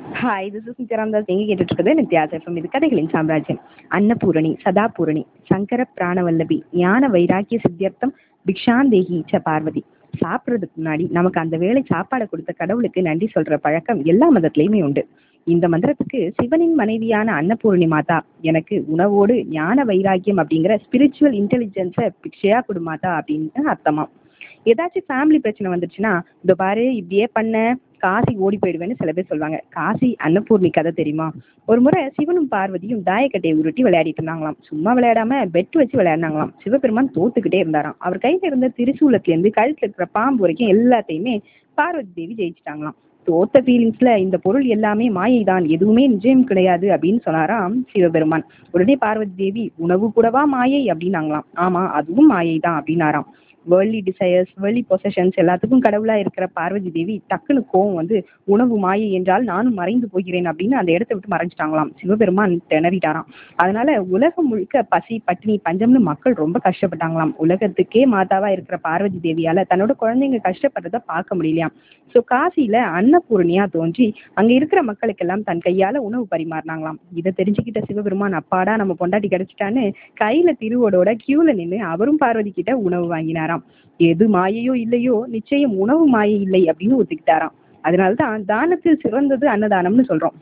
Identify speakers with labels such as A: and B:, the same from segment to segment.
A: hi this is நித்யானந்தாஸ் நீங்கள் கேட்டுட்டு இருக்கிறது நித்யாஸ் எஃப்எம் இது கதைகளின் சாம்ராஜ்யம் அன்னபூரணி சதாபூரணி சங்கர பிராணவல்லபி ஞான வைராக்கிய சித்தியர்த்தம் பிக்ஷாந்தேகி ச பார்வதி சாப்பிட்றதுக்கு முன்னாடி நமக்கு அந்த வேளை சாப்பாடை கொடுத்த கடவுளுக்கு நன்றி சொல்ற பழக்கம் எல்லா மதத்திலையுமே உண்டு இந்த மந்திரத்துக்கு சிவனின் மனைவியான அன்னபூரணி மாதா எனக்கு உணவோடு ஞான வைராக்கியம் அப்படிங்கிற ஸ்பிரிச்சுவல் இன்டெலிஜென்ஸை பிக்ஷையா கொடு மாதா அப்படின்னு அர்த்தமா ஏதாச்சும் ஃபேமிலி பிரச்சனை வந்துச்சுன்னா இந்த பாரு இப்படியே பண்ண காசி ஓடி போயிடுவேன்னு சில பேர் சொல்லுவாங்க காசி அன்னபூர்ணி கதை தெரியுமா ஒரு முறை சிவனும் பார்வதியும் தாயக்கட்டையை உருட்டி விளையாடிட்டு இருந்தாங்களாம் சும்மா விளையாடாம பெட் வச்சு விளையாடினாங்களாம் சிவபெருமான் தோத்துக்கிட்டே இருந்தாராம் அவர் கையில இருந்த திரிசூலத்துல இருந்து கழுத்துல இருக்கிற பாம்பு வரைக்கும் எல்லாத்தையுமே பார்வதி தேவி ஜெயிச்சிட்டாங்களாம் தோத்த ஃபீலிங்ஸ்ல இந்த பொருள் எல்லாமே மாயை தான் எதுவுமே நிஜம் கிடையாது அப்படின்னு சொன்னாராம் சிவபெருமான் உடனே பார்வதி தேவி உணவு கூடவா மாயை அப்படின்னாங்களாம் ஆமா அதுவும் மாயை தான் அப்படின்னாராம் வேர்லி டிசையர்ஸ் வேர்லி பொசஷன்ஸ் எல்லாத்துக்கும் கடவுளா இருக்கிற பார்வதி தேவி டக்குன்னு கோவம் வந்து உணவு மாயை என்றால் நானும் மறைந்து போகிறேன் அப்படின்னு அந்த இடத்த விட்டு மறைஞ்சிட்டாங்களாம் சிவபெருமான் திணறிட்டாராம் அதனால உலகம் முழுக்க பசி பட்டினி பஞ்சம்னு மக்கள் ரொம்ப கஷ்டப்பட்டாங்களாம் உலகத்துக்கே மாதாவா இருக்கிற பார்வதி தேவியால தன்னோட குழந்தைங்க கஷ்டப்படுறத பார்க்க முடியலையாம் ஸோ காசியில அன்னபூர்ணியா தோன்றி அங்க இருக்கிற மக்களுக்கெல்லாம் தன் கையால உணவு பரிமாறினாங்களாம் இதை தெரிஞ்சுக்கிட்ட சிவபெருமான் அப்பாடா நம்ம பொண்டாட்டி கிடைச்சிட்டான்னு கையில திருவோடோட கியூல நின்று அவரும் பார்வதி கிட்ட உணவு வாங்கினாராம் எது மாயையோ இல்லையோ நிச்சயம் உணவு மாயை இல்லை அப்படின்னு ஒத்துக்கிட்டாராம் அதனால்தான் தானத்தில் சிறந்தது அன்னதானம்னு சொல்றோம்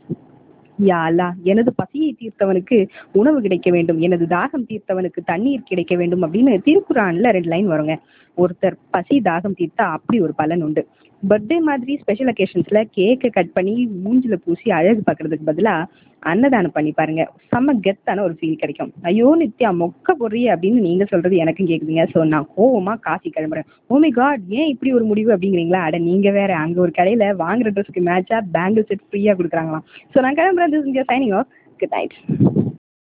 A: யா அல்லா எனது பசியை தீர்த்தவனுக்கு உணவு கிடைக்க வேண்டும் எனது தாகம் தீர்த்தவனுக்கு தண்ணீர் கிடைக்க வேண்டும் அப்படின்னு திருக்குறான்ல ரெண்டு லைன் வருங்க ஒருத்தர் பசி தாகம் தீர்த்தா அப்படி ஒரு பலன் உண்டு பர்த்டே மாதிரி ஸ்பெஷல் அக்கேஷன்ஸ்ல கேக்கை கட் பண்ணி மூஞ்சில பூசி அழகு பார்க்கறதுக்கு பதிலா அன்னதானம் பண்ணி பாருங்க செம்ம கெத்தான ஒரு ஃபீல் கிடைக்கும் ஐயோ நித்யா மொக்க பொறிய அப்படின்னு நீங்க சொல்றது எனக்கும் கேக்குதுங்க ஸோ நான் கோவமா காசி கிளம்புறேன் ஓமை காட் ஏன் இப்படி ஒரு முடிவு அப்படிங்கிறீங்களா அட நீங்க வேற அங்க ஒரு கடையில வாங்குற ட்ரெஸ்க்கு மேட்சா பேங்கிள் செட் ஃப்ரீயா கொடுக்குறாங்களாம் ஸோ நான் கிளம்புறேன் this India signing off good night